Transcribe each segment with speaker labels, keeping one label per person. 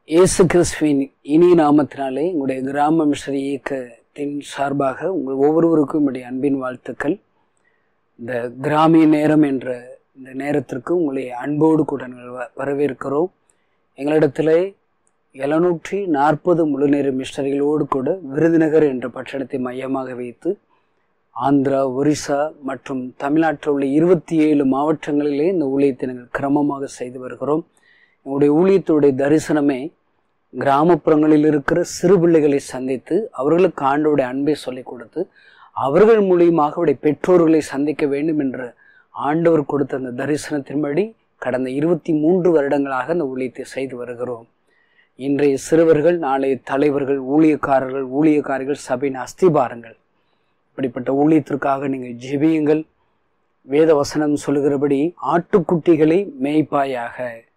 Speaker 1: இயேசு கிறிஸ்துவின் இனிய நாமத்தினாலே உங்களுடைய கிராம மிஷனரி இயக்கத்தின் சார்பாக உங்கள் ஒவ்வொருவருக்கும் என்னுடைய அன்பின் வாழ்த்துக்கள் இந்த கிராமிய நேரம் என்ற இந்த நேரத்திற்கு உங்களை அன்போடு கூட நாங்கள் வ- வரவேற்கிறோம் எங்களிடத்திலே எழுநூற்றி நாற்பது முழுநேர மிஷனரிகளோடு கூட விருதுநகர் என்ற பட்டணத்தை மையமாக வைத்து ஆந்திரா ஒரிசா மற்றும் தமிழ்நாட்டில் உள்ள இருபத்தி ஏழு மாவட்டங்களிலே இந்த ஊழியத்தை நாங்கள் கிரமமாக செய்து வருகிறோம் எங்களுடைய ஊழியத்துடைய தரிசனமே கிராமப்புறங்களில் இருக்கிற சிறு பிள்ளைகளை சந்தித்து அவர்களுக்கு ஆண்டோடைய அன்பை சொல்லிக் கொடுத்து அவர்கள் மூலியமாக அவருடைய பெற்றோர்களை சந்திக்க வேண்டும் என்று ஆண்டவர் கொடுத்த அந்த தரிசனத்தின்படி கடந்த இருபத்தி மூன்று வருடங்களாக அந்த ஊழியத்தை செய்து வருகிறோம் இன்றைய சிறுவர்கள் நாளைய தலைவர்கள் ஊழியக்காரர்கள் ஊழியக்காரிகள் சபையின் அஸ்திபாரங்கள் இப்படிப்பட்ட ஊழியத்திற்காக நீங்கள் ஜெபியுங்கள் வேத வசனம் சொல்லுகிறபடி ஆட்டுக்குட்டிகளை மேய்ப்பாயாக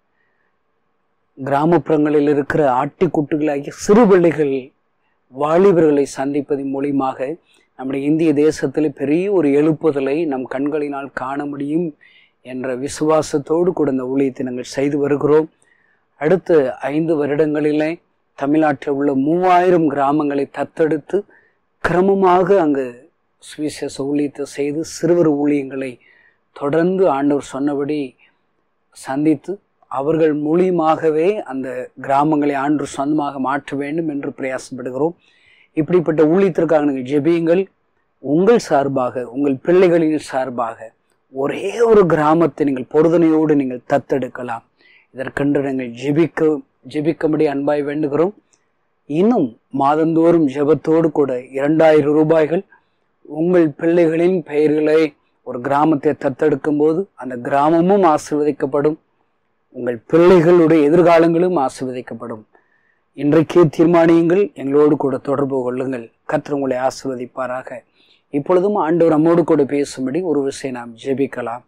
Speaker 1: கிராமப்புறங்களில் இருக்கிற ஆட்டுக்குட்டிகளாகிய சிறு பிள்ளைகள் வாலிபர்களை சந்திப்பதன் மூலியமாக நம்முடைய இந்திய தேசத்தில் பெரிய ஒரு எழுப்புதலை நம் கண்களினால் காண முடியும் என்ற விசுவாசத்தோடு கூட இந்த ஊழியத்தை நாங்கள் செய்து வருகிறோம் அடுத்த ஐந்து வருடங்களிலே தமிழ்நாட்டில் உள்ள மூவாயிரம் கிராமங்களை தத்தெடுத்து கிரமமாக அங்கு சுவிசேஷ ஊழியத்தை செய்து சிறுவர் ஊழியங்களை தொடர்ந்து ஆண்டவர் சொன்னபடி சந்தித்து அவர்கள் மூலியமாகவே அந்த கிராமங்களை ஆண்டு சொந்தமாக மாற்ற வேண்டும் என்று பிரயாசப்படுகிறோம் இப்படிப்பட்ட ஊழியத்திற்காக நீங்கள் ஜெபியுங்கள் உங்கள் சார்பாக உங்கள் பிள்ளைகளின் சார்பாக ஒரே ஒரு கிராமத்தை நீங்கள் பொருதனையோடு நீங்கள் தத்தெடுக்கலாம் இதற்கென்று நீங்கள் ஜெபிக்க ஜெபிக்கும்படி அன்பாய் வேண்டுகிறோம் இன்னும் மாதந்தோறும் ஜெபத்தோடு கூட இரண்டாயிரம் ரூபாய்கள் உங்கள் பிள்ளைகளின் பெயர்களை ஒரு கிராமத்தை தத்தெடுக்கும் போது அந்த கிராமமும் ஆசீர்வதிக்கப்படும் உங்கள் பிள்ளைகளுடைய எதிர்காலங்களும் ஆசீர்வதிக்கப்படும் இன்றைக்கே தீர்மானியுங்கள் எங்களோடு கூட தொடர்பு கொள்ளுங்கள் கர்த்தர் உங்களை ஆசீர்வதிப்பாராக இப்பொழுதும் ஆண்டவர் நம்மோடு கூட பேசும்படி ஒரு விஷயம் நாம் ஜெபிக்கலாம்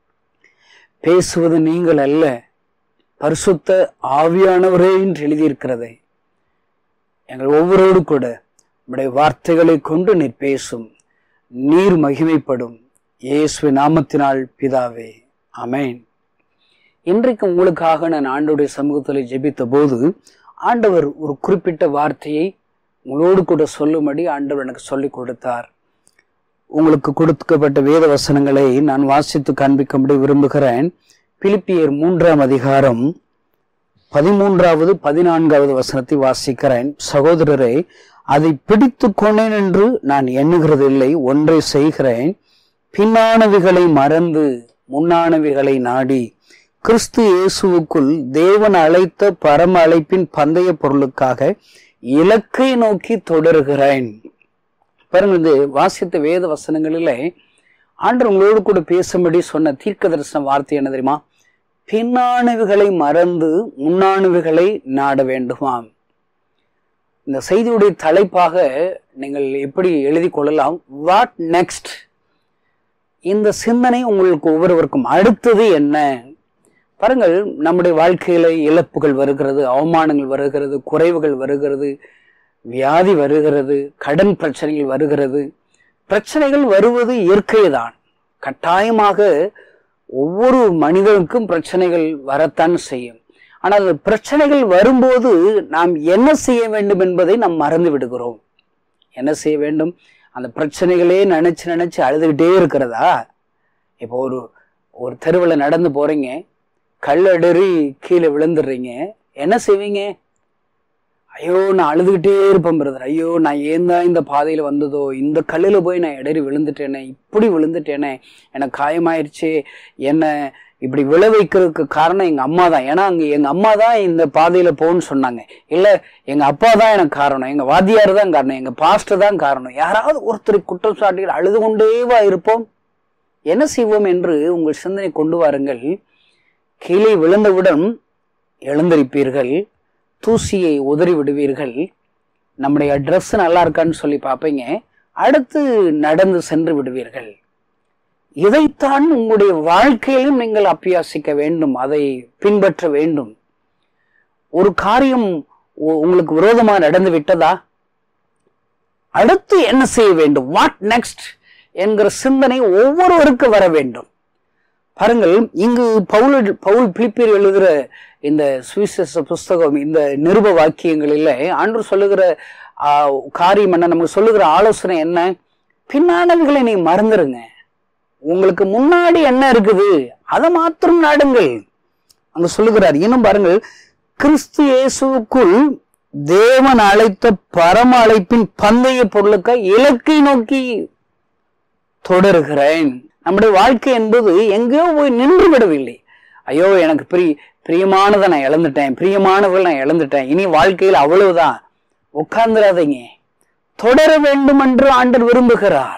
Speaker 1: பேசுவது நீங்கள் அல்ல பரிசுத்த ஆவியானவரே என்று எழுதியிருக்கிறதை எங்கள் ஒவ்வொருவரோடு கூட உம்முடைய வார்த்தைகளை கொண்டு நீர் பேசும் நீர் மகிமைப்படும் இயேசு நாமத்தினால் பிதாவே அமேன் இன்றைக்கு உங்களுக்காக நான் ஆண்டவருடைய சமூகத்தில் ஜெபித்த போது ஆண்டவர் ஒரு குறிப்பிட்ட வார்த்தையை உங்களோடு கூட சொல்லும்படி ஆண்டவர் எனக்கு சொல்லிக் கொடுத்தார் உங்களுக்கு கொடுக்கப்பட்ட வேத வசனங்களை நான் வாசித்து காண்பிக்கும்படி விரும்புகிறேன் பிலிப்பியர் மூன்றாம் அதிகாரம் பதிமூன்றாவது பதினான்காவது வசனத்தை வாசிக்கிறேன் சகோதரரை அதை பிடித்து கொண்டேன் என்று நான் எண்ணுகிறதில்லை ஒன்றை செய்கிறேன் பின்னானவைகளை மறந்து முன்னானவைகளை நாடி கிறிஸ்து இயேசுவுக்குள் தேவன் அழைத்த பரம அழைப்பின் பந்தய பொருளுக்காக இலக்கை நோக்கி தொடர்கிறேன் பாருங்க இந்த வாசித்த வேத வசனங்களிலே ஆண்டவர் உங்களோடு கூட பேசும்படி சொன்ன தீர்க்க தரிசன வார்த்தை என்ன தெரியுமா பின்னானவைகளை மறந்து முன்னானவைகளை நாட வேண்டுமாம் இந்த செய்தியுடைய தலைப்பாக நீங்கள் எப்படி எழுதி கொள்ளலாம் வாட் நெக்ஸ்ட் இந்த சிந்தனை உங்களுக்கு ஒவ்வொருவருக்கும் அடுத்தது என்ன பாருங்கள் நம்முடைய வாழ்க்கையில இழப்புகள் வருகிறது அவமானங்கள் வருகிறது குறைவுகள் வருகிறது வியாதி வருகிறது கடன் பிரச்சனைகள் வருகிறது பிரச்சனைகள் வருவது இயற்கைதான் கட்டாயமாக ஒவ்வொரு மனிதனுக்கும் பிரச்சனைகள் வரத்தான் செய்யும் ஆனால் அந்த பிரச்சனைகள் வரும்போது நாம் என்ன செய்ய வேண்டும் என்பதை நாம் மறந்து விடுகிறோம் என்ன செய்ய வேண்டும் அந்த பிரச்சனைகளே நினைச்சு நினைச்சு அழுதுகிட்டே இருக்கிறதா இப்போ ஒரு ஒரு தெருவில் நடந்து போறீங்க கல்லடறி கீழே விழுந்துடுறீங்க என்ன செய்வீங்க ஐயோ நான் அழுதுகிட்டே இருப்பேன் பிரதர் ஐயோ நான் ஏன் தான் இந்த பாதையில் வந்ததோ இந்த கல்லில் போய் நான் இடறி விழுந்துட்டேனே இப்படி விழுந்துட்டேனே எனக்கு காயமாயிருச்சு என்ன இப்படி விழ வைக்கிறதுக்கு காரணம் எங்கள் அம்மா தான் ஏன்னா அங்கே எங்கள் அம்மா தான் இந்த பாதையில் போன்னு சொன்னாங்க இல்லை எங்கள் அப்பா தான் எனக்கு காரணம் எங்கள் வாத்தியார் தான் காரணம் எங்கள் பாஸ்டர் தான் காரணம் யாராவது ஒருத்தரை குற்றம் சாட்டிகள் அழுது கொண்டேவா இருப்போம் என்ன செய்வோம் என்று உங்கள் சிந்தனை கொண்டு வாருங்கள் கீழே விழுந்தவுடன் எழுந்திருப்பீர்கள் தூசியை உதறி விடுவீர்கள் நம்முடைய ட்ரெஸ் நல்லா இருக்கான்னு சொல்லி பார்ப்பீங்க அடுத்து நடந்து சென்று விடுவீர்கள் இதைத்தான் உங்களுடைய வாழ்க்கையிலும் நீங்கள் அபியாசிக்க வேண்டும் அதை பின்பற்ற வேண்டும் ஒரு காரியம் உ- உங்களுக்கு விரோதமாக நடந்து விட்டதா அடுத்து என்ன செய்ய வேண்டும் வாட் நெக்ஸ்ட் என்கிற சிந்தனை ஒவ்வொருவருக்கு வர வேண்டும் பாருங்கள் இங்கு பவுல் பவுல் பிலிப்பியர் எழுதுகிற இந்த சுவிசேஷ புஸ்தகம் இந்த நிருப வாக்கியங்களில் ஆண்டு சொல்லுகிற ஆஹ், காரியம் என்ன நமக்கு சொல்லுகிற ஆலோசனை என்ன பின்னானவைகளை நீ மறந்துருங்க உங்களுக்கு முன்னாடி என்ன இருக்குது அதை மாத்திரம் நாடுங்கள் அங்க சொல்லுகிறார் இன்னும் பாருங்கள் கிறிஸ்து இயேசுவுக்குள் தேவன் அழைத்த பரம அழைப்பின் பந்தய பொருளுக்காய் இலக்கை நோக்கி தொடருகிறேன் நம்முடைய வாழ்க்கை என்பது எங்கேயோ போய் நின்று விடவில்லை ஐயோ எனக்கு பிரி பிரியமானதை நான் இழந்துட்டேன் பிரியமானவர்கள் நான் இழந்துட்டேன் இனி வாழ்க்கையில் அவ்வளவுதான் உட்கார்ந்துடாதீங்க தொடர வேண்டும் என்று ஆண்டர் விரும்புகிறார்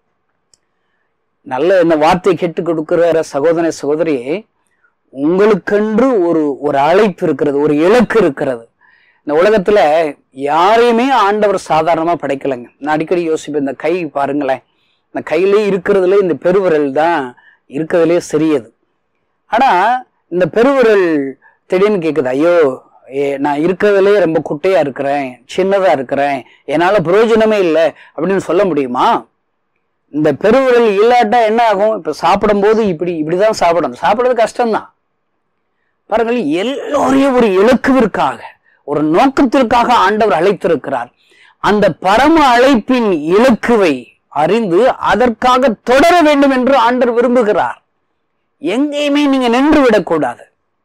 Speaker 1: நல்ல இந்த வார்த்தை கேட்டு கொடுக்கிற சகோதர சகோதரியே உங்களுக்கென்று ஒரு ஒரு அழைப்பு இருக்கிறது ஒரு இலக்கு இருக்கிறது இந்த உலகத்துல யாரையுமே ஆண்டவர் சாதாரணமா படைக்கலைங்க நான் அடிக்கடி யோசிப்பேன் இந்த கை பாருங்களேன் இந்த கையிலே இருக்கிறதுல இந்த பெருவிரல் தான் இருக்கிறதுலே சிறியது ஆனா இந்த பெருவிரல் திடீர்னு கேக்குது ஐயோ ஏ நான் இருக்கிறதுலே ரொம்ப குட்டையா இருக்கிறேன் சின்னதா இருக்கிறேன் என்னால பிரயோஜனமே இல்லை அப்படின்னு சொல்ல முடியுமா இந்த பெருவிரல் இல்லாட்டா என்ன ஆகும் இப்ப சாப்பிடும்போது இப்படி இப்படிதான் சாப்பிடணும் சாப்பிடுறது கஷ்டம்தான் பாருங்கள் எல்லோரையும் ஒரு இலக்குவிற்காக ஒரு நோக்கத்திற்காக ஆண்டவர் அழைத்திருக்கிறார் அந்த பரம அழைப்பின் இலக்குவை அறிந்து அதற்காக தொடர வேண்டும் என்று ஆண்டவர் விரும்புகிறார் எங்கேயுமே நீங்க நின்று விடக்கூடாது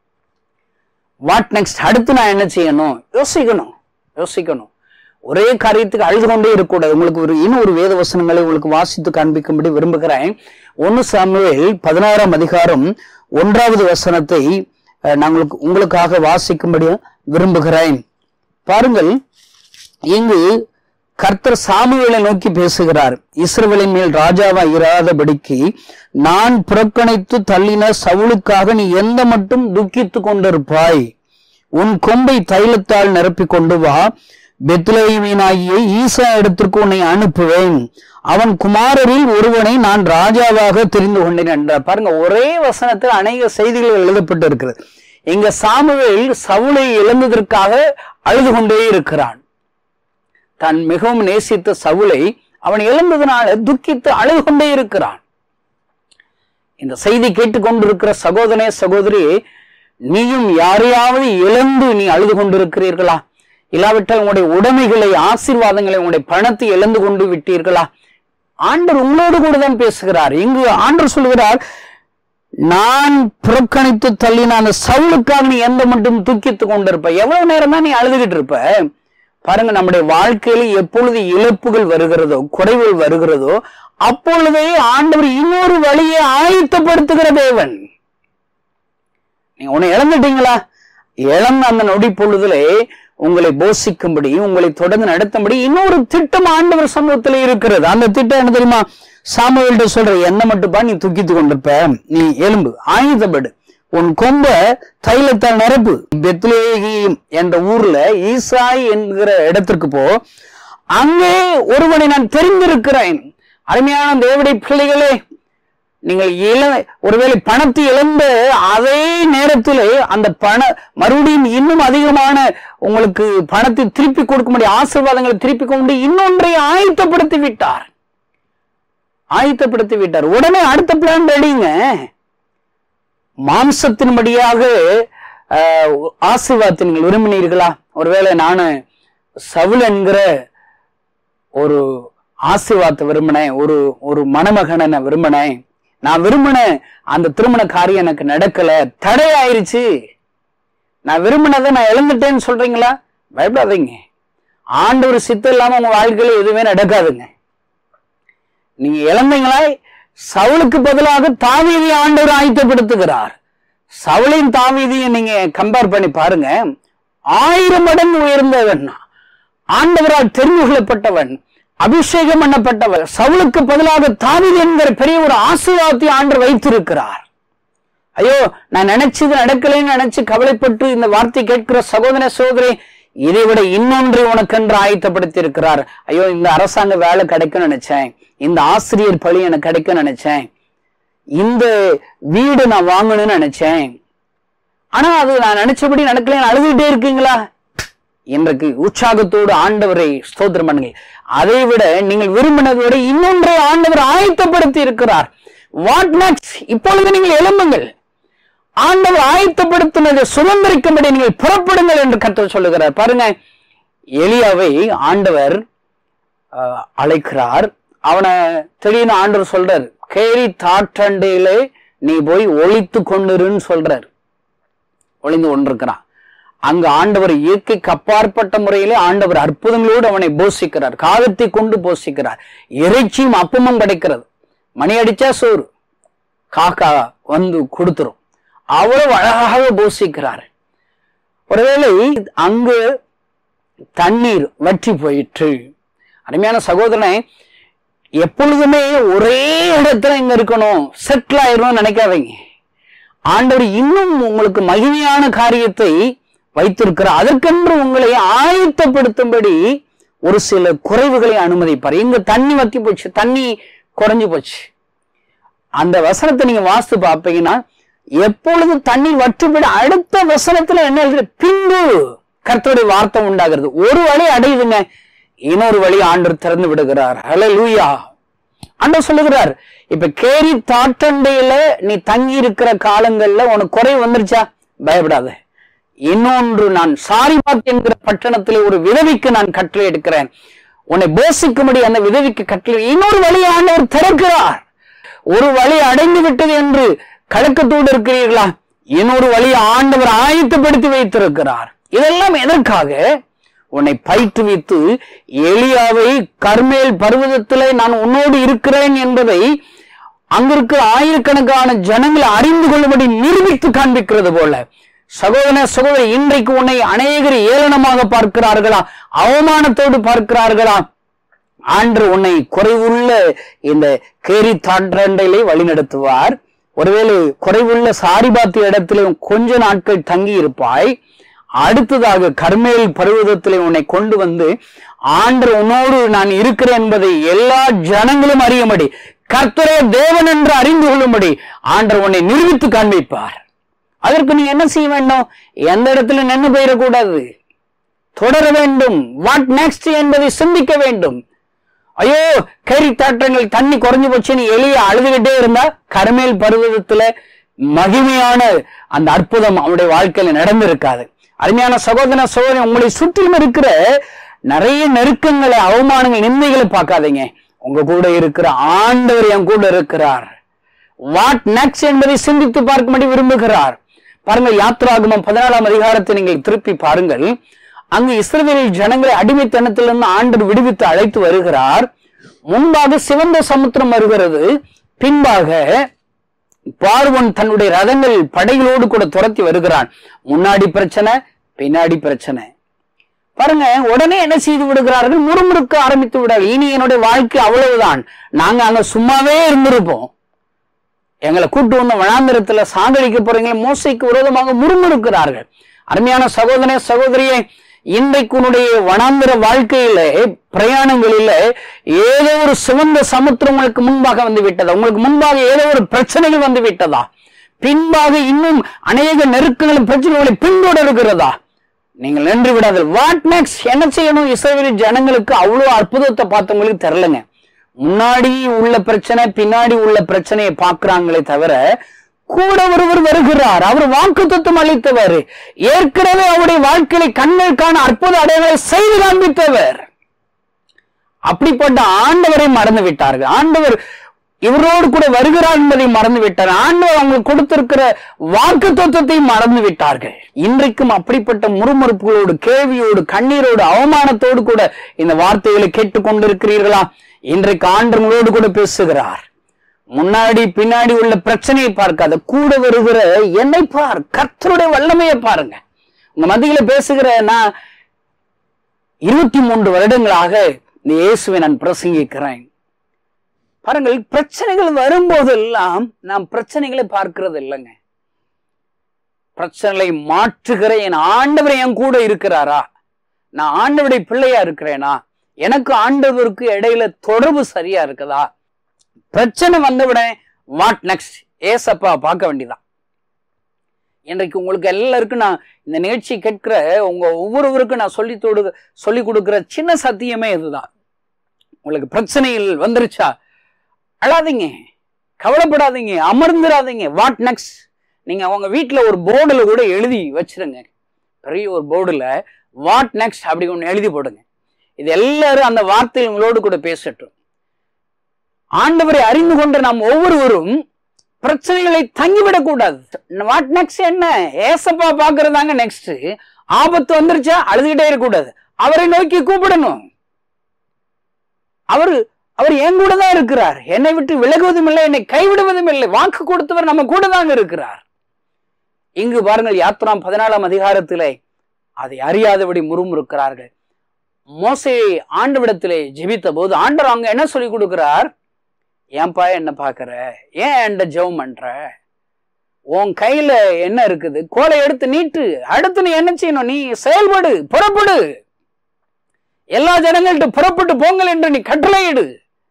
Speaker 1: வாட் நெக்ஸ்ட் அடுத்து நான் என்ன செய்யணும் யோசிக்கணும் யோசிக்கணும் ஒரே காரியத்துக்கு அழுது கொண்டே இருக்கக்கூடாது உங்களுக்கு ஒரு இன்னும் ஒரு வேத வசனங்களை உங்களுக்கு வாசித்து காண்பிக்கும்படி விரும்புகிறேன் ஒன்னு சாமுவேல் பதினாறாம் அதிகாரம் ஒன்றாவது வசனத்தை அஹ், நான் உங்களுக்கு உங்களுக்காக வாசிக்கும்படி விரும்புகிறேன் பாருங்கள் இங்கு கர்த்தர் சாமுவேலை நோக்கி பேசுகிறார் இஸ்ரவேலின் மேல் ராஜாவா இராதபடிக்கு நான் புறக்கணித்து தள்ளின சவுலுக்காக நீ எந்த மட்டும் துக்கித்து கொண்டிருப்பாய் உன் கொம்பை தைலத்தால் நிரப்பிக் கொண்டு வா பெத்லேயமீனாகிய ஈசா இடத்திற்கு உன்னை அனுப்புவேன் அவன் குமாரரில் ஒருவனை நான் ராஜாவாக தெரிந்து கொண்டேன் என்றார் பாருங்க ஒரே வசனத்தில் அநேக செய்திகள் எழுதப்பட்டு இருக்கிறது இங்க சாமுவேல் சவுலை இழந்ததற்காக அழுது கொண்டே இருக்கிறான் தான் மிகவும் நேசித்த சவுலை அவன் இழந்ததனால துக்கித்து அழுது கொண்டே இருக்கிறான் இந்த செய்தி கேட்டுக்கொண்டிருக்கிற சகோதரனே சகோதரி நீயும் யாரையாவது இழந்து நீ அழுது கொண்டிருக்கிறீர்களா இல்லாவிட்டால் உங்களுடைய உடைமைகளை ஆசீர்வாதங்களை உங்களுடைய பணத்தை இழந்து கொண்டு விட்டீர்களா ஆண்டர் உங்களோடு கூட தான் பேசுகிறார் இங்கு ஆண்டர் சொல்கிறார் நான் புறக்கணித்து தள்ளின அந்த சவுளுக்காக நீ எந்த மட்டும் தூக்கித்துக் கொண்டிருப்ப எவ்வளவு நேரம் தான் நீ அழுதுகிட்டு இருப்ப பாருங்க நம்முடைய வாழ்க்கையில எப்பொழுது இழப்புகள் வருகிறதோ குறைவுகள் வருகிறதோ அப்பொழுதே ஆண்டவர் இன்னொரு வழியை ஆயத்தப்படுத்துகிற தேவன் நீங்க உன்னை இழந்துட்டீங்களா இழந்த அந்த நொடி பொழுதிலே உங்களை போஷிக்கும்படி உங்களை தொடர்ந்து நடத்தும்படி இன்னொரு திட்டம் ஆண்டவர் சமூகத்தில் இருக்கிறது அந்த திட்டம் என்ன தெரியுமா சாமுவேல்கிட்ட சொல்ற என்ன மட்டும்பா நீ தூக்கித்து கொண்டிருப்ப நீ எலும்பு ஆயுதப்படு உன் கொம்ப தைலத்தால் நிரப்பு பெத்லேகி என்ற ஊர்ல ஈசாய் என்கிற இடத்திற்கு போ அங்கே ஒருவனை நான் தெரிந்திருக்கிறேன் அருமையான தேவடைய பிள்ளைகளே நீங்கள் இழ ஒருவேளை பணத்தை இழந்த அதே நேரத்திலே அந்த பண மறுபடியும் இன்னும் அதிகமான உங்களுக்கு பணத்தை திருப்பி கொடுக்க முடிய ஆசீர்வாதங்களை திருப்பி கொண்டு இன்னொன்றை ஆயத்தப்படுத்தி விட்டார் ஆயத்தப்படுத்தி விட்டார் உடனே அடுத்த பிளான் ரெடிங்க மாம்சத்தின்படியாக ஆஹ், ஆசீர்வாதத்தை நீங்கள் விரும்பினீர்களா ஒருவேளை நானு சவுல் என்கிற ஒரு ஆசீர்வாதத்தை விரும்பினேன் ஒரு ஒரு மணமகனை நான் விரும்பினேன் நான் விரும்பின அந்த திருமண காரியம் எனக்கு நடக்கல தடை ஆயிருச்சு நான் விரும்பினதை நான் இழந்துட்டேன்னு சொல்றீங்களா பயப்படாதீங்க ஆண்டவர் சித்தம் இல்லாம உங்க வாழ்க்கையில எதுவுமே நடக்காதுங்க நீங்க இழந்தீங்களா சவுலுக்கு பதிலாக தாவீதை ஆண்டவர் ஆயத்தப்படுத்துகிறார் சவுளின் தாவீதையும் நீங்க கம்பேர் பண்ணி பாருங்க ஆயிரம் மடங்கு உயர்ந்தவன் ஆண்டவரால் தெரிந்து கொள்ளப்பட்டவன் அபிஷேகம் பண்ணப்பட்டவர் சவுலுக்கு பதிலாக தாவீது என்கிற பெரிய ஒரு ஆசீர்வாதத்தை ஆண்டவர் வைத்திருக்கிறார் ஐயோ நான் நினைச்சது நடக்கலைன்னு நினைச்சு கவலைப்பட்டு இந்த வார்த்தை கேட்கிற சகோதர சகோதரி இதை விட இன்னொன்றை உனக்கென்று ஆயத்தப்படுத்தி இருக்கிறார் ஐயோ இந்த அரசாங்க வேலை கிடைக்கும் நினைச்சேன் இந்த ஆசிரியர் பழி எனக்கு கிடைக்கும் நினைச்சேன் இந்த வீடு நான் வாங்கணும்னு நினைச்சேன் ஆனா அது நான் நினைச்சபடி நடக்கலைன்னு அழுதுகிட்டே இருக்கீங்களா இன்றைக்கு உற்சாகத்தோடு ஆண்டவரை ஸ்தோத்திரம் பண்ணுங்க அதை விட நீங்கள் விரும்பினதை விட இன்னொன்றை ஆண்டவர் ஆயத்தப்படுத்தி இருக்கிறார் வாட் நெக்ஸ்ட் இப்பொழுது நீங்கள் எழும்புங்கள் ஆண்டவர் ஆயத்தப்படுத்தினதை சுதந்திரிக்கும்படி நீங்கள் புறப்படுங்கள் என்று கர்த்தர் சொல்லுகிறார் பாருங்க எலியாவை ஆண்டவர் அஹ், அழைக்கிறார் அவனை திடீர்னு ஆண்டவர் சொல்றார் கேரி தாற்றண்டையிலே நீ போய் ஒளித்து கொண்டிருன்னு சொல்றார் ஒளிந்து கொண்டிருக்கிறான் அங்கு ஆண்டவர் இயற்கைக்கு அப்பாற்பட்ட முறையிலே ஆண்டவர் அற்புதங்களோடு அவனை போஷிக்கிறார் காகத்தை கொண்டு போஷிக்கிறார் இறைச்சியும் அப்பமும் கிடைக்கிறது மணி அடிச்சா சோறு காக்கா வந்து கொடுத்துரும் அவ்வளவு அழகாக போஷிக்கிறார் ஒருவேளை அங்கு தண்ணீர் வற்றி போயிற்று அருமையான சகோதரனை எப்பொழுதுமே ஒரே இடத்துல இங்க இருக்கணும் செட்டில் ஆயிரும் நினைக்காதீங்க ஆண்டவர் இன்னும் உங்களுக்கு மகிமையான காரியத்தை வைத்திருக்கிறார் அதற்கென்று உங்களை ஆயத்தப்படுத்தும்படி ஒரு சில குறைவுகளை அனுமதிப்பார் இங்க தண்ணி வத்தி போச்சு தண்ணி குறைஞ்சு போச்சு அந்த வசனத்தை நீங்க வாசித்து பார்ப்பீங்கன்னா எப்பொழுது தண்ணி வற்றுப்பட அடுத்த வசனத்துல என்ன எழுது பின்பு கர்த்தருடைய வார்த்தை உண்டாகிறது ஒரு வழி அடையுதுங்க இன்னொரு வழி ஆண்டவர் திறந்து விடுகிறார் ஹலே லூயா ஆண்டவர் சொல்லுகிறார் இப்ப கேரி தாட்டண்டையில நீ தங்கி இருக்கிற காலங்கள்ல உனக்கு குறை வந்துருச்சா பயப்படாத இன்னொன்று நான் சாரிபாத் என்கிற பட்டணத்திலே ஒரு விதவிக்கு நான் கட்டளை எடுக்கிறேன் உன்னை போசிக்கும்படி அந்த விதவிக்கு கட்டளை இன்னொரு வழி ஆண்டவர் திறக்கிறார் ஒரு வழி அடைந்து விட்டது என்று கலக்கத்தோடு இருக்கிறீர்களா இன்னொரு வழி ஆண்டவர் ஆயத்தப்படுத்தி வைத்திருக்கிறார் இதெல்லாம் எதற்காக உன்னை பயிற்றுவித்து எலியாவை கர்மேல் பர்வதத்திலே நான் உன்னோடு இருக்கிறேன் என்பதை அங்கிருக்கிற ஆயிரக்கணக்கான ஜனங்களை அறிந்து கொள்ளும்படி நிரூபித்து காண்பிக்கிறது போல சகோதர சகோதரி இன்றைக்கு உன்னை அநேகர் ஏளனமாக பார்க்கிறார்களா அவமானத்தோடு பார்க்கிறார்களா ஆண்டு உன்னை குறைவுள்ள இந்த கேரி தாண்டலை வழிநடத்துவார் ஒருவேளை குறைவுள்ள சாரிபாத்து இடத்திலே கொஞ்ச நாட்கள் தங்கி இருப்பாய் அடுத்ததாக கர்மேல் பருவதத்திலே உன்னை கொண்டு வந்து ஆண்டு உன்னோடு நான் இருக்கிறேன் என்பதை எல்லா ஜனங்களும் அறியும்படி கர்த்தரே தேவன் என்று அறிந்து கொள்ளும்படி ஆண்டர் உன்னை நிரூபித்து காண்பிப்பார் அதற்கு நீ என்ன செய்ய வேண்டும் எந்த இடத்துல நின்று போயிடக்கூடாது தொடர வேண்டும் வாட் நெக்ஸ்ட் என்பதை சிந்திக்க வேண்டும் ஐயோ கறி தாற்றங்கள் தண்ணி குறைஞ்சு போச்சுன்னு எளிய அழுதுகிட்டே இருந்தா கருமேல் பருவதத்துல மகிமையான அந்த அற்புதம் அவனுடைய வாழ்க்கையில நடந்திருக்காது அருமையான சகோதர சகோதரன் உங்களை சுற்றிலும் இருக்கிற நிறைய நெருக்கங்களை அவமானங்கள் நிந்தைகளை பார்க்காதீங்க உங்க கூட இருக்கிற ஆண்டவர் என் கூட இருக்கிறார் வாட் நெக்ஸ்ட் என்பதை சிந்தித்து பார்க்கும்படி விரும்புகிறார் பாருங்கள் யாத்ராகமம் பதினாலாம் அதிகாரத்தை நீங்கள் திருப்பி பாருங்கள் அங்கு இஸ்ரவேலில் ஜனங்களை அடிமைத்தனத்திலிருந்து ஆண்டவர் விடுவித்து அழைத்து வருகிறார் முன்பாக சிவந்த சமுத்திரம் வருகிறது பின்பாக பார்வன் தன்னுடைய ரதங்கள் படைகளோடு கூட துரத்தி வருகிறான் முன்னாடி பிரச்சனை பின்னாடி பிரச்சனை பாருங்க உடனே என்ன செய்து விடுகிறார்கள் முறுமுறுக்க ஆரம்பித்து விடார்கள் இனி என்னுடைய வாழ்க்கை அவ்வளவுதான் நாங்க அங்க சும்மாவே இருந்திருப்போம் எங்களை கூட்டு வந்த வனாந்திரத்துல சாகடிக்க போறீங்க மோசைக்கு விரோதமாக முறுமுறுக்கிறார்கள் அருமையான சகோதரனே சகோதரியே இன்றைக்கு உன்னுடைய வனாந்திர வாழ்க்கையில பிரயாணங்களில ஏதோ ஒரு சிவந்த சமுத்திரம் உங்களுக்கு முன்பாக வந்து விட்டதா உங்களுக்கு முன்பாக ஏதோ ஒரு பிரச்சனைகள் வந்து விட்டதா பின்பாக இன்னும் அநேக நெருக்கங்களும் பிரச்சனைகளை பின்தொடர்கிறதா நீங்கள் நின்று விடாது வாட் நெக்ஸ்ட் என்ன செய்யணும் இஸ்ரேல் ஜனங்களுக்கு அவ்வளவு அற்புதத்தை பார்த்தவங்களுக்கு தெரிலங்க முன்னாடி உள்ள பிரச்சனை பின்னாடி உள்ள பிரச்சனையை பார்க்கிறாங்களே தவிர கூட ஒருவர் வருகிறார் அவர் வாக்கு தத்துவம் அளித்தவர் ஏற்கனவே அவருடைய வாழ்க்கையை கண்களுக்கான அற்புத அடையாளங்களை செய்து காண்பித்தவர் அப்படிப்பட்ட ஆண்டவரை மறந்து விட்டார்கள் ஆண்டவர் இவரோடு கூட வருகிறார் என்பதை மறந்து விட்டார் ஆண்டவர் அவங்களுக்கு கொடுத்திருக்கிற வாக்கு தத்துவத்தை மறந்து விட்டார்கள் இன்றைக்கும் அப்படிப்பட்ட முறுமுறுப்புகளோடு கேள்வியோடு கண்ணீரோடு அவமானத்தோடு கூட இந்த வார்த்தைகளை கேட்டுக்கொண்டிருக்கிறீர்களா இன்றைக்கு ஆண்டவங்களோடு கூட பேசுகிறார் முன்னாடி பின்னாடி உள்ள பிரச்சனையை பார்க்காத கூட வருகிற என்னை பார் கர்த்தருடைய வல்லமையை பாருங்க உங்க மத்தியில பேசுகிற நான் இருபத்தி மூன்று வருடங்களாக இந்த இயேசுவை நான் பிரசங்கிக்கிறேன் பாருங்கள் பிரச்சனைகள் வரும்போதெல்லாம் நாம் பிரச்சனைகளை பார்க்கிறது இல்லைங்க பிரச்சனைகளை மாற்றுகிற என் ஆண்டவர் என் கூட இருக்கிறாரா நான் ஆண்டவருடைய பிள்ளையா இருக்கிறேனா எனக்கு ஆண்டவருக்கு இடையில தொடர்பு சரியா இருக்குதா பிரச்சனை வந்தவுடனே வாட் நெக்ஸ்ட் ஏசப்பா பார்க்க வேண்டியதான் இன்றைக்கு உங்களுக்கு எல்லாருக்கும் நான் இந்த நிகழ்ச்சி கேட்கிற உங்க ஒவ்வொருவருக்கும் நான் சொல்லி தொடு சொல்லி கொடுக்கிற சின்ன சத்தியமே இதுதான் உங்களுக்கு பிரச்சனைகள் வந்துருச்சா அழாதீங்க கவலைப்படாதீங்க அமர்ந்துடாதீங்க வாட் நெக்ஸ்ட் நீங்க அவங்க வீட்டில் ஒரு போர்டில் கூட எழுதி வச்சிருங்க பெரிய ஒரு போர்டில் வாட் நெக்ஸ்ட் அப்படி ஒன்று எழுதி போடுங்க இது எல்லாரும் அந்த வார்த்தையில் உங்களோடு கூட பேசட்டும் ஆண்டவரை அறிந்து கொண்ட நாம் ஒவ்வொருவரும் பிரச்சனைகளை தங்கிவிடக் கூடாது வாட் நெக்ஸ்ட் என்ன ஏசப்பா பாக்குறதாங்க நெக்ஸ்ட் ஆபத்து வந்துருச்சா அழுதுகிட்டே இருக்கக்கூடாது அவரை நோக்கி கூப்பிடணும் அவரு அவர் என் கூட தான் இருக்கிறார் என்னை விட்டு விலகுவதும் இல்லை என்னை கைவிடுவதும் இல்லை வாக்கு கொடுத்தவர் நம்ம கூட தாங்க இருக்கிறார் இங்கு பாருங்கள் யாத்ராம் பதினாலாம் அதிகாரத்திலே அதை அறியாதபடி முறுமுறுக்கிறார்கள் மோசையை ஆண்டவிடத்திலே ஜெபித்த போது ஆண்டவர் அங்க என்ன சொல்லி கொடுக்கிறார் ஏன்பா என்ன பாக்குற ஏன் என்கிட்ட ஜெபம் பண்ற உன் கையில என்ன இருக்குது கோலை எடுத்து நீட்டு அடுத்து நீ என்ன செய்யணும் நீ செயல்படு புறப்படு எல்லா ஜனங்கள்ட்ட புறப்பட்டு போங்கள் என்று நீ கட்டளையிடு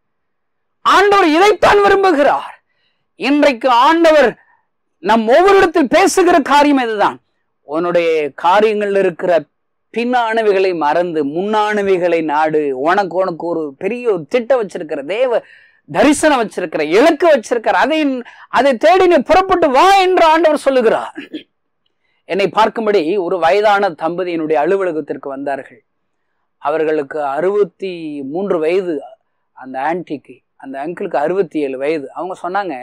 Speaker 1: ஆண்டவர் இதைத்தான் விரும்புகிறார் இன்றைக்கு ஆண்டவர் நம் ஒவ்வொருடத்தில் பேசுகிற காரியம் இதுதான் உன்னுடைய காரியங்கள் இருக்கிற பின்னானவைகளை மறந்து முன்னானவைகளை நாடு உனக்கு உனக்கு ஒரு பெரிய ஒரு திட்டம் வச்சிருக்கிற தேவ தரிசனம் வச்சிருக்கிற இலக்கு வச்சிருக்கிற அதை அதை தேடி நீ புறப்பட்டு வா என்று ஆண்டவர் சொல்லுகிறார் என்னை பார்க்கும்படி ஒரு வயதான தம்பதியினுடைய அலுவலகத்திற்கு வந்தார்கள் அவர்களுக்கு அறுபத்தி மூன்று வயது அந்த ஆன்டிக்கு அந்த அங்கிளுக்கு அறுபத்தி ஏழு வயது அவங்க சொன்னாங்க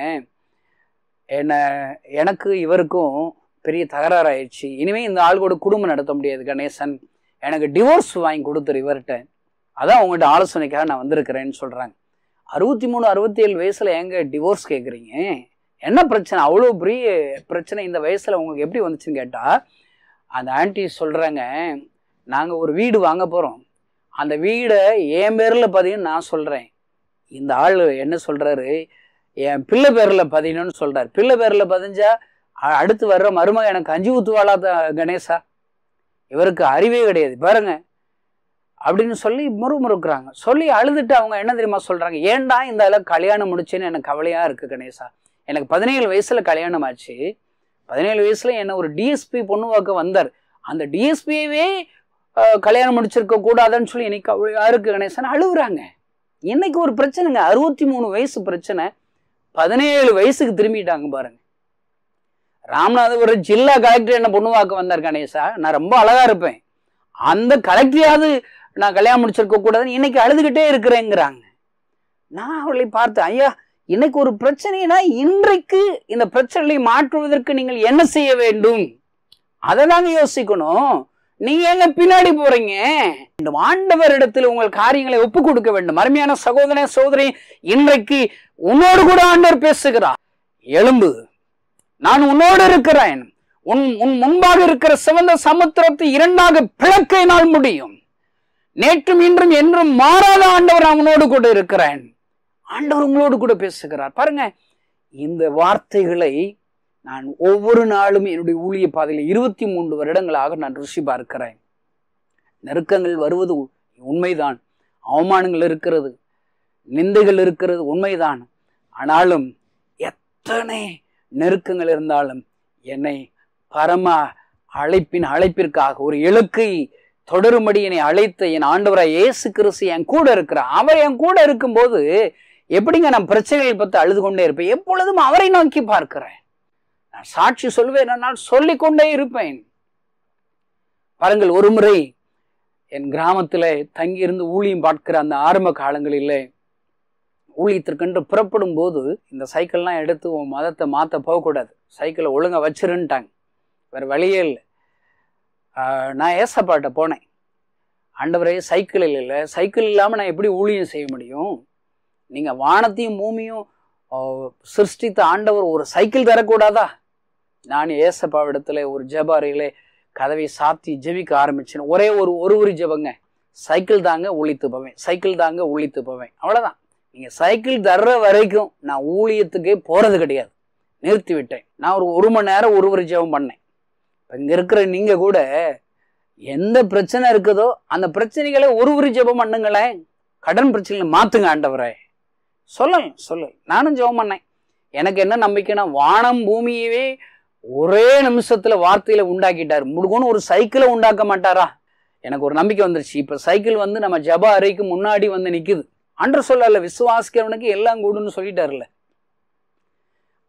Speaker 1: என்ன எனக்கு இவருக்கும் பெரிய தகராறு ஆயிடுச்சு இனிமே இந்த ஆள் கூட குடும்பம் நடத்த முடியாது கணேசன் எனக்கு டிவோர்ஸ் வாங்கி கொடுத்துரு இவர்கிட்ட அதான் உங்கள்கிட்ட ஆலோசனைக்காக நான் வந்திருக்கிறேன்னு சொல்றாங்க அறுபத்தி மூணு அறுபத்தி ஏழு வயசுல எங்க டிவோர்ஸ் கேட்குறீங்க என்ன பிரச்சனை அவ்வளோ பெரிய பிரச்சனை இந்த வயசுல உங்களுக்கு எப்படி வந்துச்சுன்னு கேட்டா அந்த ஆன்டி சொல்றாங்க நாங்க ஒரு வீடு வாங்க போறோம் அந்த வீடை என் பேர்ல பதின்னு நான் சொல்றேன் இந்த ஆள் என்ன சொல்றாரு என் பிள்ளை பேர்ல பதினு சொல்றாரு பிள்ளை பேர்ல பதிஞ்சா அ- அடுத்து வர்ற மருமக எனக்கு அஞ்சு ஊத்துவாளா த- கணேசா இவருக்கு அறிவே கிடையாது பாருங்க அப்படின்னு சொல்லி முறுமுறுக்குறாங்க சொல்லி அழுதுட்டு அவங்க என்ன தெரியுமா சொல்றாங்க ஏன்டா இந்த அளவு கல்யாணம் முடிச்சேன்னு எனக்கு கவலையா இருக்கு கணேசா எனக்கு பதினேழு வயசுல கல்யாணம் ஆச்சு பதினேழு வயசுல என்ன ஒரு டிஎஸ்பி பொண்ணு பார்க்க வந்தார் அந்த டிஎஸ்பியவே கல்யாணம் முடிச்சிருக்க கூடாதுன்னு சொல்லி எனக்கு கவலையா இருக்கு கணேசன் அழுகுறாங்க இன்னைக்கு ஒரு பிரச்சனைங்க அறுபத்தி மூணு வயசு பிரச்சனை பதினேழு வயசுக்கு திரும்பிட்டாங்க பாருங்க ராமநாதபுரம் ஜில்லா கலெக்டர் என்ன பொண்ணு வாக்க வந்தார் கணேசா நான் ரொம்ப அழகா இருப்பேன் அந்த கலெக்டரையாவது நான் கல்யாணம் முடிச்சிருக்க கூடாதுன்னு இன்னைக்கு அழுதுகிட்டே இருக்கிறேங்கிறாங்க நான் அவளை பார்த்தேன் ஐயா இன்னைக்கு ஒரு பிரச்சனைனா இன்றைக்கு இந்த பிரச்சனையை மாற்றுவதற்கு நீங்கள் என்ன செய்ய வேண்டும் அதை தாங்க யோசிக்கணும் நீங்க எங்க பின்னாடி போறீங்க இந்த ஆண்டவரிடத்தில் உங்கள் காரியங்களை ஒப்பு கொடுக்க வேண்டும் அருமையான சகோதர சகோதரி இன்றைக்கு உன்னோடு கூட ஆண்டவர் பேசுகிறார் எலும்பு நான் உன்னோடு இருக்கிறேன் உன் உன் முன்பாக இருக்கிற சிவந்த சமுத்திரத்தை இரண்டாக பிளக்க என்னால் முடியும் நேற்றும் இன்றும் என்றும் மாறாத ஆண்டவர் நான் உன்னோடு கூட இருக்கிறேன் ஆண்டவர் உங்களோடு கூட பேசுகிறார் பாருங்க இந்த வார்த்தைகளை நான் ஒவ்வொரு நாளும் என்னுடைய ஊழிய பாதையில் இருபத்தி மூன்று வருடங்களாக நான் ருசி பார்க்கிறேன் நெருக்கங்கள் வருவது உ- உண்மைதான் அவமானங்கள் இருக்கிறது நிந்தைகள் இருக்கிறது உண்மைதான் ஆனாலும் எத்தனை நெருக்கங்கள் இருந்தாலும் என்னை பரம அழைப்பின் அழைப்பிற்காக ஒரு இலக்கை தொடரும்படி என்னை அழைத்த என் ஆண்டவராய் இயேசு கிறிஸ்து என் கூட இருக்கிறார் அவர் என் கூட இருக்கும்போது எப்படிங்க நான் பிரச்சனைகளை பற்றி அழுது கொண்டே இருப்பேன் எப்பொழுதும் அவரை நோக்கி பார்க்கிறேன் நான் சாட்சி சொல்வேன் நான் சொல்லிக் கொண்டே இருப்பேன் பாருங்கள் ஒரு முறை என் கிராமத்தில் தங்கியிருந்து ஊழியம் பார்க்கிற அந்த ஆரம்ப காலங்களிலே ஊழியத்திற்கென்று புறப்படும் போது இந்த சைக்கிள்லாம் எடுத்து உன் மதத்தை மாற்ற போகக்கூடாது சைக்கிளை ஒழுங்கா வச்சிருன்ட்டாங்க வேறு வழியே இல்லை ஆஹ் நான் ஏசப்பாட்ட போனேன் ஆண்டவரே சைக்கிள் இல்லை சைக்கிள் இல்லாமல் நான் எப்படி ஊழியம் செய்ய முடியும் நீங்கள் வானத்தையும் பூமியும் ஆஹ் சிருஷ்டித்த ஆண்டவர் ஒரு சைக்கிள் தரக்கூடாதா நான் ஏசப்பாவிடத்துல ஒரு ஜபாரியிலே கதவை சாத்தி ஜெபிக்க ஆரம்பிச்சேன் ஒரே ஒரு ஒரு ஒரு ஜெபங்க சைக்கிள் தாங்க ஒழித்து போவேன் சைக்கிள் தாங்க ஒழித்து போவேன் அவ்வளோதான் நீங்கள் சைக்கிள் தர்ற வரைக்கும் நான் ஊழியத்துக்கே போகிறது கிடையாது நிறுத்தி விட்டேன் நான் ஒரு ஒரு மணி நேரம் ஒரு ஒரு ஜெபம் பண்ணேன் இப்போ இங்கே இருக்கிற நீங்கள் கூட எந்த பிரச்சனை இருக்குதோ அந்த பிரச்சனைகளை ஒரு ஒரு ஜெபம் பண்ணுங்களேன் கடன் பிரச்சனைகளை மாற்றுங்க ஆண்டவரே சொல்லலாம் சொல்லு நானும் ஜெபம் பண்ணேன் எனக்கு என்ன நம்பிக்கைன்னா வானம் பூமியவே ஒரே நிமிஷத்துல வார்த்தையில உண்டாக்கிட்டார் முடுகோன்னு ஒரு சைக்கிளை உண்டாக்க மாட்டாரா எனக்கு ஒரு நம்பிக்கை வந்துருச்சு இப்ப சைக்கிள் வந்து நம்ம ஜப அறைக்கு முன்னாடி வந்து நிக்குது அன்று சொல்லல விசுவாசிக்கிறவனுக்கு எல்லாம் கூடுன்னு சொல்லிட்டாருல்ல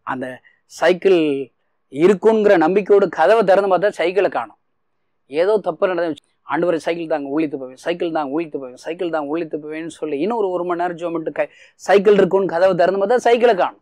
Speaker 1: அந்த சைக்கிள் இருக்குங்கிற நம்பிக்கையோடு கதவை திறந்து பார்த்தா சைக்கிளை காணும் ஏதோ தப்பு நடந்து ஆண்டவர் சைக்கிள் தாங்க ஊழித்து போவேன் சைக்கிள் தான் ஊழித்து போவேன் சைக்கிள் தான் ஊழித்து போவேன்னு சொல்லி இன்னும் ஒரு ஒரு மணி நேரம் ஜோமிட்டு கை சைக்கிள் இருக்குன்னு கதவை திறந்து பார்த்தா சைக்கிளை காணும்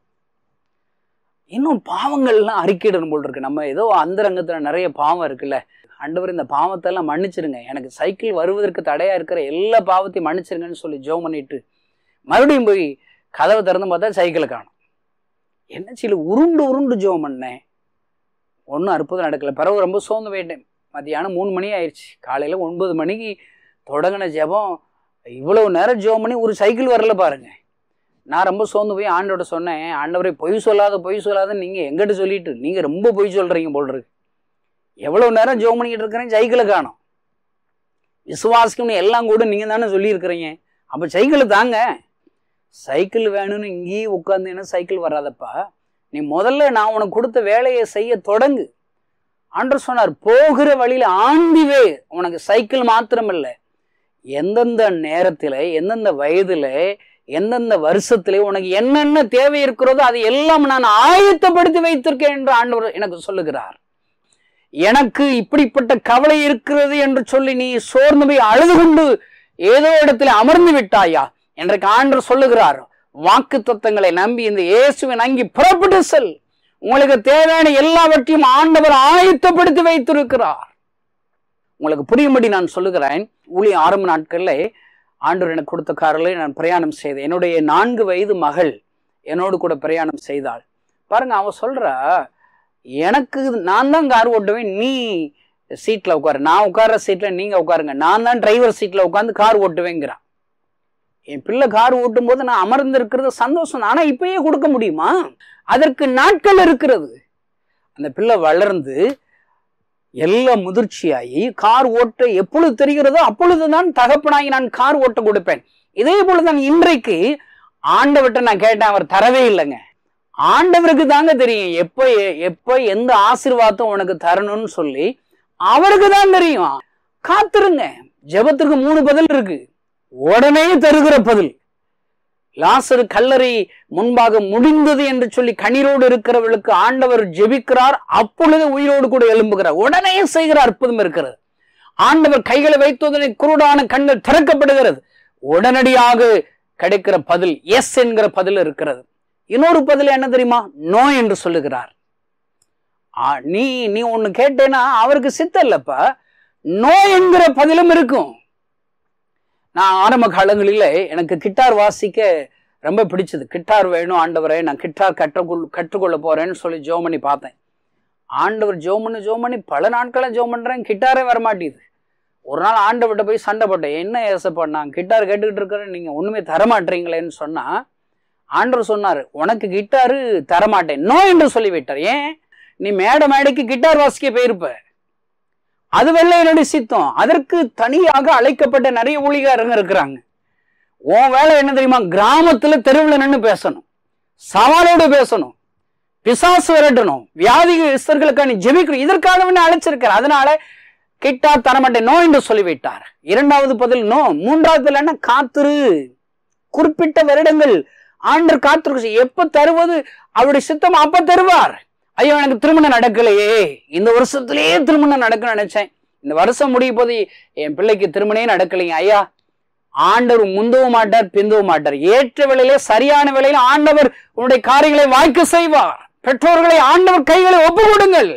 Speaker 1: இன்னும் பாவங்கள்லாம் அறிக்கையிடணும் போல் இருக்கு நம்ம ஏதோ அந்தரங்கத்தில் நிறைய பாவம் இருக்குல்ல ஆண்டவர் இந்த பாவத்தெல்லாம் மன்னிச்சிருங்க எனக்கு சைக்கிள் வருவதற்கு தடையா இருக்கிற எல்லா பாவத்தையும் மன்னிச்சிருங்கன்னு சொல்லி ஜோம் பண்ணிட்டு மறுபடியும் போய் கதவை திறந்து பார்த்தா சைக்கிளை காணும் என்ன சில உருண்டு உருண்டு ஜோம் பண்ணேன் ஒன்றும் அற்புதம் நடக்கல பிறகு ரொம்ப சோர்ந்து போயிட்டேன் மத்தியானம் மூணு மணி ஆயிடுச்சு காலையில் ஒன்பது மணிக்கு தொடங்கின ஜெபம் இவ்வளவு நேரம் ஜெபம் பண்ணி ஒரு சைக்கிள் வரல பாருங்க நான் ரொம்ப சோர்ந்து போய் ஆண்டோட சொன்னேன் ஆண்டவரே பொய் சொல்லாத பொய் சொல்லாத நீங்கள் எங்கிட்ட சொல்லிட்டு நீங்கள் ரொம்ப பொய் சொல்கிறீங்க போல் இருக்கு எவ்வளோ நேரம் ஜெபம் பண்ணிக்கிட்டு இருக்கிறேன் சைக்கிளை காணும் விசுவாசிக்கணும் எல்லாம் கூட நீங்கள் தானே சொல்லியிருக்கிறீங்க அப்போ சைக்கிள் தாங்க சைக்கிள் வேணும்னு இங்கேயே உட்காந்தேன்னா சைக்கிள் வராதப்பா நீ முதல்ல நான் உனக்கு கொடுத்த வேலையை செய்ய தொடங்கு ஆண்டர் சொன்னார் போகிற வழியில ஆண்டிவே உனக்கு சைக்கிள் மாத்திரம் இல்லை எந்தெந்த நேரத்தில் எந்தெந்த வயதுல எந்தெந்த வருஷத்துல உனக்கு என்னென்ன தேவை இருக்கிறதோ அதை எல்லாம் நான் ஆயத்தப்படுத்தி வைத்திருக்கேன் என்று ஆண்டவர் எனக்கு சொல்லுகிறார் எனக்கு இப்படிப்பட்ட கவலை இருக்கிறது என்று சொல்லி நீ சோர்ந்து போய் அழுது கொண்டு ஏதோ இடத்துல அமர்ந்து விட்டாயா இன்றைக்கு ஆண்டவர் சொல்லுகிறார் வாக்கு தத்தங்களை நம்பி இந்த இயேசுவின் அங்கி புறப்பட்டு செல் உங்களுக்கு தேவையான எல்லாவற்றையும் ஆண்டவர் ஆயத்தப்படுத்தி வைத்திருக்கிறார் உங்களுக்கு புரியும்படி நான் சொல்லுகிறேன் ஊழி ஆரம்ப நாட்கள்ல ஆண்டவர் எனக்கு கொடுத்த காரில் நான் பிரயாணம் செய்தேன் என்னுடைய நான்கு வயது மகள் என்னோடு கூட பிரயாணம் செய்தாள் பாருங்க அவ சொல்றா எனக்கு நான் தான் கார் ஓட்டுவேன் நீ சீட்ல உட்காரு நான் உட்கார்ற சீட்ல நீங்க உட்காருங்க நான் தான் டிரைவர் சீட்ல உட்காந்து கார் ஓட்டுவேங்கிறான் என் பிள்ளை கார் ஓட்டும் போது நான் அமர்ந்து இருக்கிறது சந்தோஷம் ஆனா இப்பயே கொடுக்க முடியுமா அதற்கு நாட்கள் இருக்கிறது அந்த பிள்ளை வளர்ந்து எல்லாம் முதிர்ச்சியாகி கார் ஓட்ட எப்பொழுது தெரிகிறதோ அப்பொழுதுதான் தகப்பனாகி நான் கார் ஓட்ட கொடுப்பேன் இதே போலதான் இன்றைக்கு ஆண்டவர்கிட்ட நான் கேட்டேன் அவர் தரவே இல்லைங்க ஆண்டவருக்கு தாங்க தெரியும் எப்ப எப்ப எந்த ஆசீர்வாதம் உனக்கு தரணும்னு சொல்லி அவருக்கு தான் தெரியும் காத்துருங்க ஜெபத்துக்கு மூணு பதில் இருக்கு உடனே தருகிற பதில் லாசரு கல்லறை முன்பாக முடிந்தது என்று சொல்லி கண்ணீரோடு இருக்கிறவர்களுக்கு ஆண்டவர் ஜெபிக்கிறார் அப்பொழுது உயிரோடு கூட எழும்புகிறார் உடனே செய்கிற அற்புதம் இருக்கிறது ஆண்டவர் கைகளை வைத்ததனை குருடான கண்கள் திறக்கப்படுகிறது உடனடியாக கிடைக்கிற பதில் எஸ் என்கிற பதில் இருக்கிறது இன்னொரு பதில் என்ன தெரியுமா நோ என்று சொல்லுகிறார் ஆ, நீ நீ ஒண்ணு கேட்டேன்னா அவருக்கு சித்த இல்லப்பா நோ என்கிற பதிலும் இருக்கும் நான் ஆரம்ப காலங்களில் எனக்கு கிட்டார் வாசிக்க ரொம்ப பிடிச்சது கிட்டார் வேணும் ஆண்டவரே நான் கிட்டார் கற்றுக்கொள் கற்றுக்கொள்ள போறேன்னு சொல்லி ஜோம் பண்ணி பார்த்தேன் ஆண்டவர் ஜோம் பண்ணி ஜோம் பண்ணி பல நாட்களா ஜோம் பண்றேன் கிட்டாரே வரமாட்டேது ஒரு நாள் ஆண்டவர்கிட்ட போய் சண்டை போட்டேன் என்ன ஏசப்பா நான் கிட்டார் கேட்டுக்கிட்டு இருக்கிறேன் நீங்க ஒண்ணுமே தரமாட்டீங்களேன்னு சொன்னா ஆண்டவர் சொன்னார் உனக்கு கிட்டாரு தரமாட்டேன் நோ என்று சொல்லிவிட்டார் ஏன் நீ மேடை மேடைக்கு கிட்டார் வாசிக்க போயிருப்ப அது வெள்ள என்னுடைய சித்தம் அதற்கு தனியாக அழைக்கப்பட்ட நிறைய ஊழிகாரங்க இருக்கிறாங்க உன் வேலை என்ன தெரியுமா கிராமத்துல தெருவில் நின்று பேசணும் சவாலோடு பேசணும் பிசாசு விரட்டணும் வியாதிகளுக்காக நீ ஜெபிக்கணும் இதற்காக நான் அழைச்சிருக்கிறேன் அதனால கிட்டா தரமாட்டேன் நோ என்று சொல்லிவிட்டார் இரண்டாவது பதில் நோ மூன்றாவது என்ன காத்துரு குறிப்பிட்ட வருடங்கள் ஆண்டர் காத்திருக்கு எப்ப தருவது அவருடைய சித்தம் அப்ப தருவார் ஐயோ எனக்கு திருமணம் நடக்கலையே இந்த வருஷத்திலேயே திருமணம் நடக்க நினைச்சேன் இந்த வருஷம் முடிய போது என் பிள்ளைக்கு திருமணமே நடக்கலைங்க ஐயா ஆண்டவர் முந்தவும் மாட்டார் பிந்தவும் மாட்டார் ஏற்ற வேளையிலே சரியான வேளையில ஆண்டவர் உன்னுடைய காரியங்களை வாய்க்க செய்வார் பெற்றோர்களை ஆண்டவர் கைகளை ஒப்பு கொடுங்கள்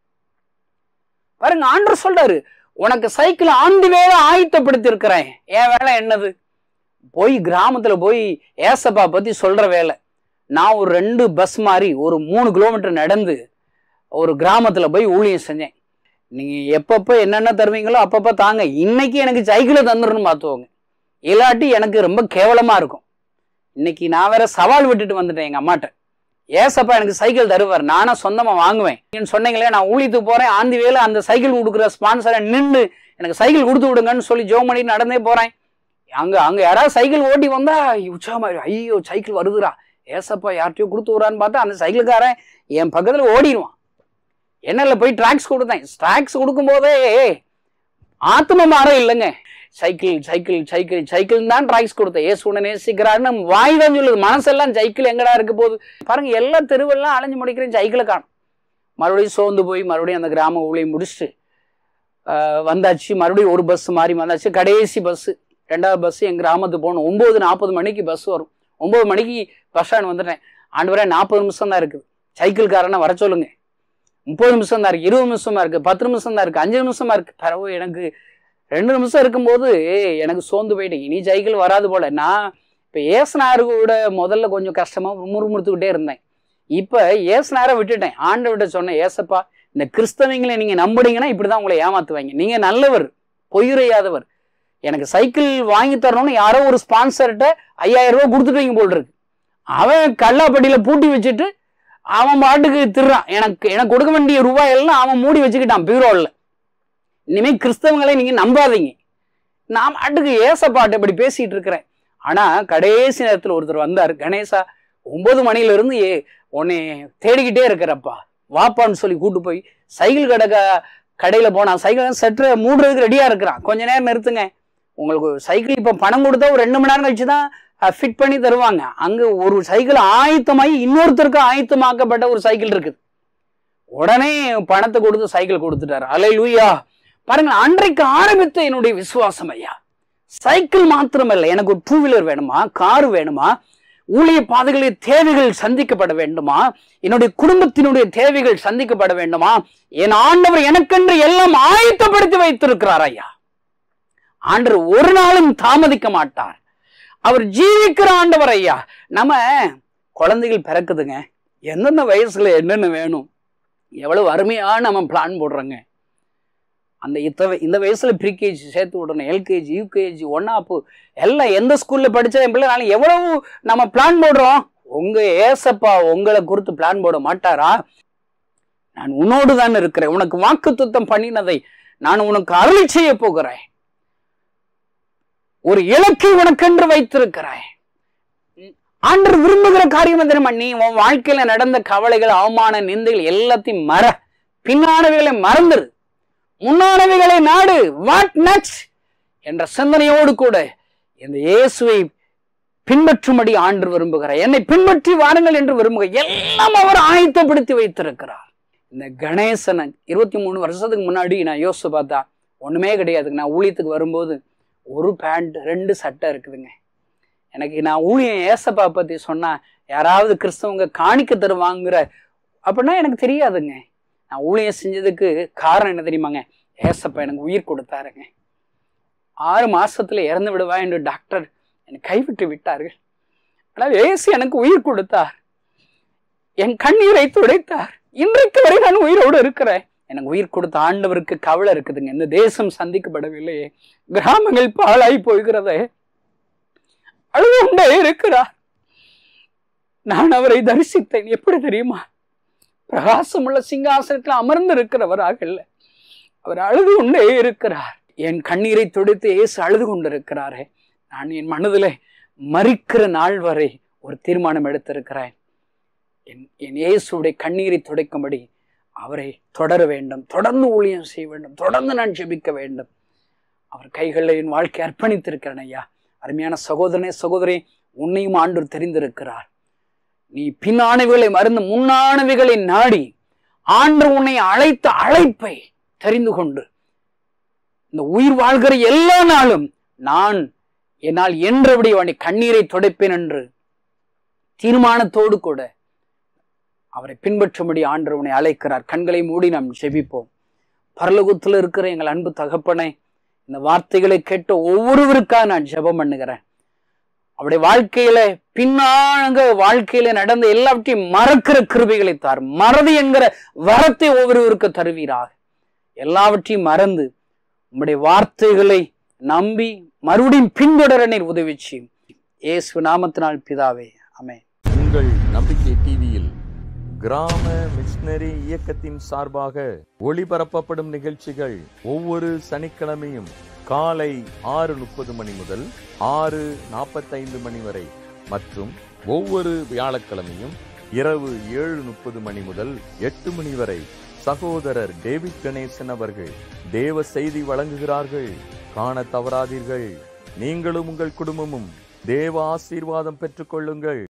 Speaker 1: பாருங்க ஆண்டவர் சொல்றாரு உனக்கு சைக்கிள் ஆண்டு வேலை ஆயத்தப்படுத்தி இருக்கிறேன் என் வேலை என்னது போய் கிராமத்துல போய் ஏசப்பா பத்தி சொல்ற வேலை நான் ஒரு ரெண்டு பஸ் மாதிரி ஒரு மூணு கிலோமீட்டர் நடந்து ஒரு கிராமத்துல போய் ஊழியம் செஞ்சேன் நீங்க எப்பப்ப என்னென்ன தருவீங்களோ அப்பப்ப தாங்க இன்னைக்கு எனக்கு சைக்கிளை தந்துடணும் பார்த்துவோங்க இல்லாட்டி எனக்கு ரொம்ப கேவலமா இருக்கும் இன்னைக்கு நான் வேற சவால் விட்டுட்டு வந்துட்டேன் எங்க அம்மாட்ட ஏசப்பா எனக்கு சைக்கிள் தருவார் நானா சொந்தமா வாங்குவேன் நீங்க சொன்னீங்களே நான் ஊழியத்துக்கு போறேன் ஆந்தி வேலை அந்த சைக்கிள் கொடுக்குற ஸ்பான்சரை நின்று எனக்கு சைக்கிள் கொடுத்து விடுங்கன்னு சொல்லி ஜோ பண்ணி நடந்தே போறேன் அங்க அங்க யாராவது சைக்கிள் ஓட்டி வந்தா உற்சாகமா ஐயோ சைக்கிள் வருதுடா ஏசப்பா யார்கிட்டயோ கொடுத்து விடுறான்னு பார்த்தா அந்த சைக்கிள்காரன் என் பக்கத்துல ஓடிடுவான் என்னல போய் டிராக்ஸ் கொடுத்தேன் டிராக்ஸ் கொடுக்கும் போதே ஆத்ம மாறம் இல்லைங்க சைக்கிள் சைக்கிள் சைக்கிள் சைக்கிள் தான் ரைஸ் கொடுத்த ஏசு உன்னை நேசிக்கிறாருன்னு வாய் தான் சொல்லுது மனசெல்லாம் சைக்கிள் எங்கடா இருக்க போகுது பாருங்க எல்லா தெருவெல்லாம் அலைஞ்சு முடிக்கிறேன் சைக்கிளை காணும் மறுபடியும் சோர்ந்து போய் மறுபடியும் அந்த கிராம ஊழியம் முடிச்சுட்டு ஆஹ், வந்தாச்சு மறுபடியும் ஒரு பஸ் மாறி வந்தாச்சு கடைசி பஸ்ஸு ரெண்டாவது பஸ் என் கிராமத்துக்கு போகணும் ஒம்பது நாற்பது மணிக்கு பஸ் வரும் ஒம்பது மணிக்கு பஸ் ஸ்டாண்ட் வந்துட்டேன் ஆண்டு வரை நாற்பது நிமிஷம் தான் இருக்குது சைக்கிள்காரனை வர சொல்லுங்க முப்பது நிமிஷம் தான் இருக்கு இருபது நிமிஷமா இருக்கு பத்து நிமிஷம் தான் இருக்கு அஞ்சு நிமிஷமா இருக்கு பரவ எனக்கு ரெண்டு நிமிஷம் இருக்கும்போது எனக்கு சோர்ந்து போயிட்டேன் இனி சைக்கிள் வராது போல நான் இப்போ ஏசுனாரு கூட முதல்ல கொஞ்சம் கஷ்டமா முறுமுறுத்துக்கிட்டே இருந்தேன் இப்போ ஏசுனாரை விட்டுட்டேன் ஆண்டவர்கிட்ட சொன்னேன் ஏசப்பா இந்த கிறிஸ்தவங்களை நீங்க நம்புனீங்கன்னா இப்படிதான் உங்களை ஏமாத்துவாங்க நீங்க நல்லவர் பொய்யுரையாதவர் எனக்கு சைக்கிள் வாங்கி தரணும்னு யாரோ ஒரு ஸ்பான்சர்கிட்ட ஐயாயிரம் ரூபாய் கொடுத்துட்டீங்க போல் இருக்கு அவன் கல்லாப்பட்டியில பூட்டி வச்சுட்டு அவன் பாட்டுக்கு திருறான் எனக்கு எனக்கு கொடுக்க வேண்டிய ரூபாய் எல்லாம் அவன் மூடி வச்சுக்கிட்டான் பீரோவில் இனிமே கிறிஸ்தவங்களை நீங்க நம்பாதீங்க நான் பாட்டுக்கு ஏசப்பாட்டு இப்படி பேசிட்டு இருக்கிறேன் ஆனா கடைசி நேரத்தில் ஒருத்தர் வந்தார் கணேசா ஒன்பது மணில இருந்து ஏ உன்னை தேடிக்கிட்டே இருக்கிறப்பா வாப்பான்னு சொல்லி கூட்டு போய் சைக்கிள் கடை க- கடையில போனா சைக்கிள் சற்று மூடுறதுக்கு ரெடியா இருக்கிறான் கொஞ்ச நேரம் நிறுத்துங்க உங்களுக்கு சைக்கிள் இப்ப பணம் கொடுத்தா ஒரு ரெண்டு மணி நேரம் கழிச்சு தான் ஃபிட் பண்ணி தருவாங்க அங்க ஒரு சைக்கிள் ஆயத்தமாகி இன்னொருத்தருக்கு ஆயத்தமாக்கப்பட்ட ஒரு சைக்கிள் இருக்குது உடனே பணத்தை கொடுத்து சைக்கிள் கொடுத்துட்டாரு அலை லூயா பாருங்க அன்றைக்கு ஆரம்பித்த என்னுடைய விசுவாசம் ஐயா சைக்கிள் மாத்திரமல்ல எனக்கு ஒரு டூ வீலர் வேணுமா கார் வேணுமா ஊழிய பாதைகளில் தேவைகள் சந்திக்கப்பட வேண்டுமா என்னுடைய குடும்பத்தினுடைய தேவைகள் சந்திக்கப்பட வேண்டுமா என் ஆண்டவர் எனக்கென்று எல்லாம் ஆயத்தப்படுத்தி வைத்திருக்கிறார் ஐயா ஆண்டவர் ஒரு நாளும் தாமதிக்க மாட்டார் அவர் ஜீவிக்கிற ஆண்டவர் ஐயா நம்ம குழந்தைகள் பிறக்குதுங்க எந்தெந்த வயசுல என்னென்ன வேணும் எவ்வளவு அருமையா நம்ம பிளான் போடுறோங்க அந்த இத்த இந்த வயசுல ப்ரீகேஜி சேர்த்து விடணும் எல்கேஜி யூகேஜி ஒன்னாப்பு எல்லாம் எந்த ஸ்கூல்ல படிச்சா என் பிள்ளைனாலும் எவ்வளவு நம்ம பிளான் போடுறோம் உங்க ஏசப்பா உங்களை குறித்து பிளான் போட மாட்டாரா நான் உன்னோடு தான் இருக்கிறேன் உனக்கு வாக்கு பண்ணினதை நான் உனக்கு அருளி செய்ய போகிறேன் ஒரு இலக்கை உனக்கென்று வைத்திருக்கிறேன் ஆண்டர் விரும்புகிற காரியம் என்ன தெரியுமா நீ உன் வாழ்க்கையில நடந்த கவலைகள் அவமான நிந்தைகள் எல்லாத்தையும் மற பின்னானவைகளை மறந்துரு முன்னானவைகளை நாடு வாட் நெக்ஸ்ட் என்ற சிந்தனையோடு கூட இந்த இயேசுவை பின்பற்றும்படி ஆண்டு விரும்புகிறார் என்னை பின்பற்றி வாருங்கள் என்று விரும்புகிறார் எல்லாம் அவர் ஆயத்தப்படுத்தி வைத்திருக்கிறார் இந்த கணேசனை இருபத்தி மூணு வருஷத்துக்கு முன்னாடி நான் யோசிச்சு பார்த்தா ஒண்ணுமே கிடையாதுங்க நான் ஊழியத்துக்கு வரும்போது ஒரு பேண்ட் ரெண்டு சட்டை இருக்குதுங்க எனக்கு நான் ஊழியம் ஏசப்பா பத்தி சொன்னா யாராவது கிறிஸ்தவங்க காணிக்க தருவாங்கிற அப்படின்னா எனக்கு தெரியாதுங்க நான் ஊழியம் செஞ்சதுக்கு காரணம் என்ன தெரியுமாங்க ஏசப்பா எனக்கு உயிர் கொடுத்தாருங்க ஆறு மாசத்துல இறந்து விடுவா என்று டாக்டர் என்னை கைவிட்டு விட்டார்கள் ஆனால் ஏசு எனக்கு உயிர் கொடுத்தார் என் கண்ணீரை துடைத்தார் இன்றைக்கு வரை நான் உயிரோடு இருக்கிறேன் எனக்கு உயிர் கொடுத்த ஆண்டவருக்கு கவலை இருக்குதுங்க இந்த தேசம் சந்திக்கப்படவில்லையே கிராமங்கள் பாழாய் போகிறதே அழுது கொண்டே இருக்கிறார் நான் அவரை தரிசித்தேன் எப்படி தெரியுமா பிரகாசமுள்ள சிங்காசனத்தில் அமர்ந்து இருக்கிறவராக இல்லை அவர் அழுது கொண்டே இருக்கிறார் என் கண்ணீரை துடைத்து இயேசு அழுது கொண்டிருக்கிறாரே நான் என் மனதிலே மறிக்கிற நாள் வரை ஒரு தீர்மானம் எடுத்திருக்கிறேன் என் என் இயேசுடைய கண்ணீரை துடைக்கும்படி அவரை தொடர வேண்டும் தொடர்ந்து ஊழியம் செய்ய வேண்டும் தொடர்ந்து நான் ஜெபிக்க வேண்டும் அவர் கைகளில் என் வாழ்க்கை அர்ப்பணித்திருக்கிறேன் ஐயா அருமையான சகோதரனே சகோதரி உன்னையும் ஆண்டவர் தெரிந்திருக்கிறார் நீ பின்னானவைகளை மறந்து முன்னானவைகளை நாடி ஆண்டு உன்னை அழைத்த அழைப்பை தெரிந்து கொண்டு இந்த உயிர் வாழ்கிற எல்லா நாளும் நான் என்னால் என்றபடி அவனை கண்ணீரை துடைப்பேன் என்று தீர்மானத்தோடு கூட அவரை பின்பற்றும்படி ஆண்டு உன்னை அழைக்கிறார் கண்களை மூடி நாம் ஜெபிப்போம் பரலோகத்தில் இருக்கிற எங்கள் அன்பு தகப்பனை இந்த வார்த்தைகளை கேட்ட ஒவ்வொருவருக்காக நான் ஜெபம் பண்ணுகிறேன் அவருடைய வாழ்க்கையில பின்னாங்க வாழ்க்கையில நடந்த எல்லாவற்றையும் மறக்கிற கிருபைகளை தார் மறதி என்கிற வரத்தை ஒவ்வொருவருக்கு தருவீராக எல்லாவற்றையும் மறந்து உம்முடைய வார்த்தைகளை நம்பி மறுபடியும் பின்தொடர நீர் உதவி செய்யும் இயேசு நாமத்தினால் பிதாவே அமே
Speaker 2: உங்கள் நம்பிக்கை டிவியில் கிராம மிஷனரி இயக்கத்தின் சார்பாக ஒளிபரப்பப்படும் நிகழ்ச்சிகள் ஒவ்வொரு சனிக்கிழமையும் காலை ஆறு முப்பது மணி முதல் ஆறு நாற்பத்தைந்து மணி வரை மற்றும் ஒவ்வொரு வியாழக்கிழமையும் இரவு ஏழு முப்பது மணி முதல் எட்டு மணி வரை சகோதரர் டேவிட் கணேசன் அவர்கள் தேவ செய்தி வழங்குகிறார்கள் காண தவறாதீர்கள் நீங்களும் உங்கள் குடும்பமும் தேவ ஆசீர்வாதம் பெற்றுக்கொள்ளுங்கள்